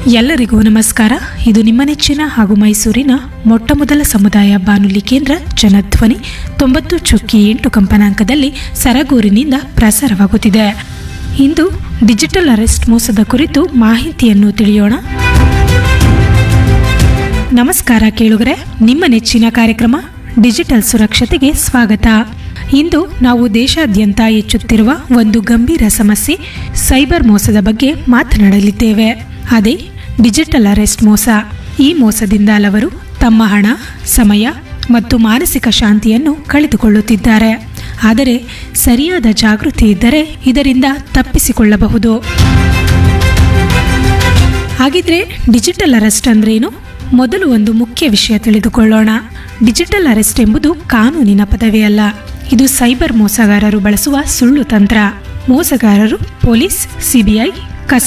ಎಲ್ಲರಿಗೂ ನಮಸ್ಕಾರ ಇದು ನಿಮ್ಮ ನೆಚ್ಚಿನ ಹಾಗೂ ಮೈಸೂರಿನ ಮೊಟ್ಟಮೊದಲ ಸಮುದಾಯ ಬಾನುಲಿ ಕೇಂದ್ರ ಜನಧ್ವನಿ ತೊಂಬತ್ತು ಚುಕ್ಕಿ ಎಂಟು ಕಂಪನಾಂಕದಲ್ಲಿ ಸರಗೂರಿನಿಂದ ಪ್ರಸಾರವಾಗುತ್ತಿದೆ ಇಂದು ಡಿಜಿಟಲ್ ಅರೆಸ್ಟ್ ಮೋಸದ ಕುರಿತು ಮಾಹಿತಿಯನ್ನು ತಿಳಿಯೋಣ ನಮಸ್ಕಾರ ಕೇಳುಗರೆ ನಿಮ್ಮ ನೆಚ್ಚಿನ ಕಾರ್ಯಕ್ರಮ ಡಿಜಿಟಲ್ ಸುರಕ್ಷತೆಗೆ ಸ್ವಾಗತ ಇಂದು ನಾವು ದೇಶಾದ್ಯಂತ ಹೆಚ್ಚುತ್ತಿರುವ ಒಂದು ಗಂಭೀರ ಸಮಸ್ಯೆ ಸೈಬರ್ ಮೋಸದ ಬಗ್ಗೆ ಮಾತನಾಡಲಿದ್ದೇವೆ ಅದೇ ಡಿಜಿಟಲ್ ಅರೆಸ್ಟ್ ಮೋಸ ಈ ಮೋಸದಿಂದ ಹಲವರು ತಮ್ಮ ಹಣ ಸಮಯ ಮತ್ತು ಮಾನಸಿಕ ಶಾಂತಿಯನ್ನು ಕಳೆದುಕೊಳ್ಳುತ್ತಿದ್ದಾರೆ ಆದರೆ ಸರಿಯಾದ ಜಾಗೃತಿ ಇದ್ದರೆ ಇದರಿಂದ ತಪ್ಪಿಸಿಕೊಳ್ಳಬಹುದು ಹಾಗಿದ್ರೆ ಡಿಜಿಟಲ್ ಅರೆಸ್ಟ್ ಅಂದ್ರೇನು ಮೊದಲು ಒಂದು ಮುಖ್ಯ ವಿಷಯ ತಿಳಿದುಕೊಳ್ಳೋಣ ಡಿಜಿಟಲ್ ಅರೆಸ್ಟ್ ಎಂಬುದು ಕಾನೂನಿನ ಪದವಿಯಲ್ಲ ಇದು ಸೈಬರ್ ಮೋಸಗಾರರು ಬಳಸುವ ಸುಳ್ಳು ತಂತ್ರ ಮೋಸಗಾರರು ಪೊಲೀಸ್ ಸಿಬಿಐ